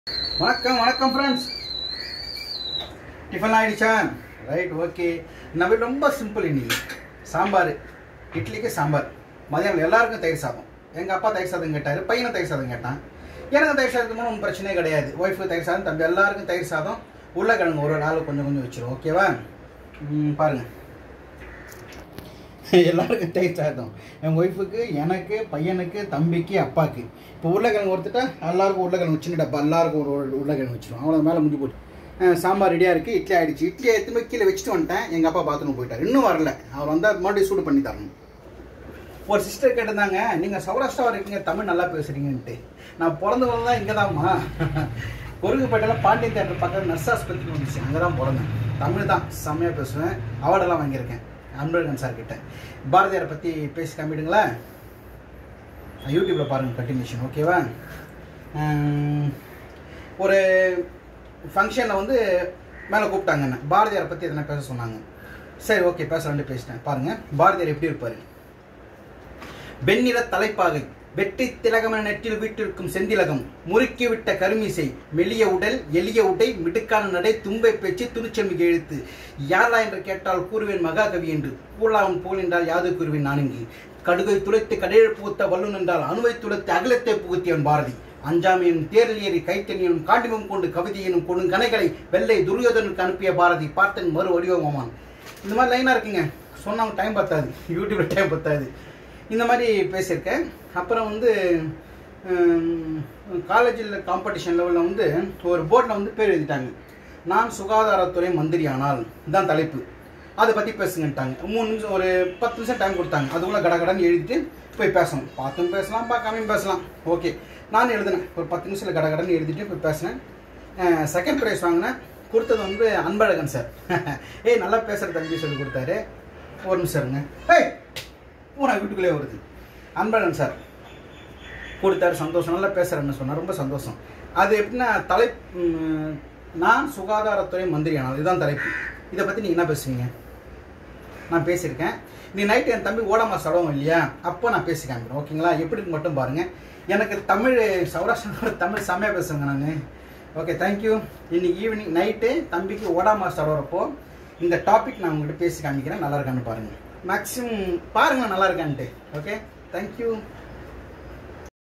வணக்கம் வணக்கம் friends tiffin ஆயிடுச்சா ரைட் ஓகே நம்ம ரொம்ப சிம்பிள் இன்னைக்கு சாம்பார் இட்லிக்கு சாம்பார் மதியானம் எல்லாருக்கும் தயிர் சாதம் எங்கள் அப்பா தயிர் சாதம் கேட்டார் பையனை தயிர் சாதம் கேட்டான் எனக்கு தயிர் சாதத்துக்கு ஒன்றும் பிரச்சனையே கிடையாது ஒய்ஃபுக்கு தயிர் சாதம் தம்பி எல்லாருக்கும் தயிர் சாதம் உருளைக்கிழங்கு ஒரு நாள் கொஞ்சம் கொஞ்சம் வச்சிரும் ஓகேவா ம், பாருங்க எல்லாருக்கும் தயிர் சாதம் என் ஒய்ஃபுக்கு எனக்கு பையனுக்கு தம்பிக்கு அப்பாவுக்கு இப்போ உருளைக்கிழங்கு ஒருத்துட்டா எல்லாருக்கும் உருளைக்கிழங்கு சின்ன டப்பா எல்லாருக்கும் ஒரு ஒரு உருளைக்கிழங்கு வச்சிரும் அவ்வளோ மேலே முடிஞ்சு போட்டு அஹ் சாம்பார் ரெடியாக இருக்குது இட்லி ஆயிடுச்சு இட்லி எடுத்து போய் கீழே வச்சுட்டு வந்துட்டேன் எங்கள் அப்பா பாத்ரூம் போயிட்டார் இன்னும் வரல அவர் வந்தால் மறுபடியும் சூடு பண்ணி தரணும் ஒரு சிஸ்டர் கேட்டிருந்தாங்க நீங்கள் சௌராஷ்டிரா இருக்கீங்க தமிழ் நல்லா பேசுகிறீங்கன்ட்டு நான் பிறந்து தான் இங்கே தான்மா கொருகுப்பேட்டையில் பாண்டியன் தேட்டர் பக்கத்தில் நர்ஸ் ஆஸ்பத்திரி வந்துச்சு அங்கே தான் பிறந்தேன் தமிழ் தான் செம்மையாக பேசுவேன் அவார்டெல்லாம் வாங்கியிருக்கேன் அன்பழகன் சார் கிட்ட பாரதியாரை பற்றி பேசி காமிடுங்களா யூடியூப்பில் பாருங்கள் கண்டினியூஷன் ஓகேவா உம், ஒரு ஃபங்க்ஷனில் வந்து மேலே கூப்பிட்டாங்க என்ன பாரதியாரை பற்றி எதனா பேச சொன்னாங்க சரி ஓகே பேசலான்ட்டு பேசிட்டேன் பாருங்கள் பாரதியார் எப்படி இருப்பார் வெண்ணிற தலைப்பாகை வெற்றி திலகமென நெற்றில் வீட்டிற்கும் செந்திலகம் முறுக்கி விட்ட கருமிசை மெலிய உடல் எளிய உடை மிடுக்கான நடை தும்பை பேச்சு துணிச்சமிகு எழுத்து யாரா என்று கேட்டால் கூறுவேன் மகாகவி என்று பூலாவன் போல் என்றால் யாது கூறுவேன் நானுங்கி கடுகை துளைத்து கடேழ் புகுத்த வல்லுன் என்றால் அணுவை துளைத்து அகிலத்தை புகுத்தியவன் பாரதி அஞ்சாமியும் தேரில் ஏறி கைத்தனியும் காண்டிமம் கொண்டு கவிதையினும் கொடும் கணைகளை வெள்ளை துரியோதனுக்கு அனுப்பிய பாரதி பார்த்தன் மறு வடிவமான் இந்த மாதிரி லைனாக இருக்குங்க சொன்னாங்க டைம் பத்தாது யூடியூப்ல டைம் பத்தாது இந்த மாதிரி பேசியிருக்கேன் அப்புறம் வந்து காலேஜில் காம்படிஷன் லெவலில் வந்து ஒரு போர்டில் வந்து பேர் எழுதிட்டாங்க நான் சுகாதாரத்துறை மந்திரி ஆனால் இதுதான் தலைப்பு அதை பற்றி பேசுங்கன்ட்டாங்க மூணு நிமிஷம் ஒரு பத்து நிமிஷம் டைம் கொடுத்தாங்க அதுக்குள்ளே கடகடன்னு எழுதிட்டு போய் பேசணும் பார்த்தும் பேசலாம் பார்க்காமையும் பேசலாம் ஓகே நான் எழுதினேன் ஒரு பத்து நிமிஷத்தில் கடகடன்னு எழுதிட்டு போய் பேசினேன் செகண்ட் ப்ரைஸ் வாங்கினேன் கொடுத்தது வந்து அன்பழகன் சார் ஏய் நல்லா பேசுகிற தம்பி சொல்லி கொடுத்தாரு ஒரு நிமிஷம் இருங்க ஏய் பூரா வீட்டுக்குள்ளே வருது அன்பழகன் சார் கொடுத்தாரு சந்தோஷம் நல்லா பேசுகிறேன்னு சொன்னார் ரொம்ப சந்தோஷம் அது எப்படின்னா தலை ம், நான் சுகாதாரத்துறை மந்திரி ஆனால் இதுதான் தலைப்பு இதை பற்றி நீங்கள் என்ன பேசுவீங்க நான் பேசியிருக்கேன் நீ நைட்டு என் தம்பி ஓடாமா சடவும் இல்லையா அப்போ நான் பேசி காமிக்கிறேன் ஓகேங்களா எப்படி இருக்கு மட்டும் பாருங்கள் எனக்கு தமிழ் சௌராஷ்டிரா தமிழ் செம்மையாக பேசுவேங்க நான் ஓகே தேங்க்யூ இன்னைக்கு ஈவினிங் நைட்டு தம்பிக்கு ஓடாமா சடவுறப்போ இந்த டாபிக் நான் உங்கள்கிட்ட பேசி காமிக்கிறேன் நல்லா இருக்கான்னு பாருங்கள் மேக்ஸிமம் பாருங்கள் நல்லா இருக்கான்ட்டு ஓகே தேங்க்யூ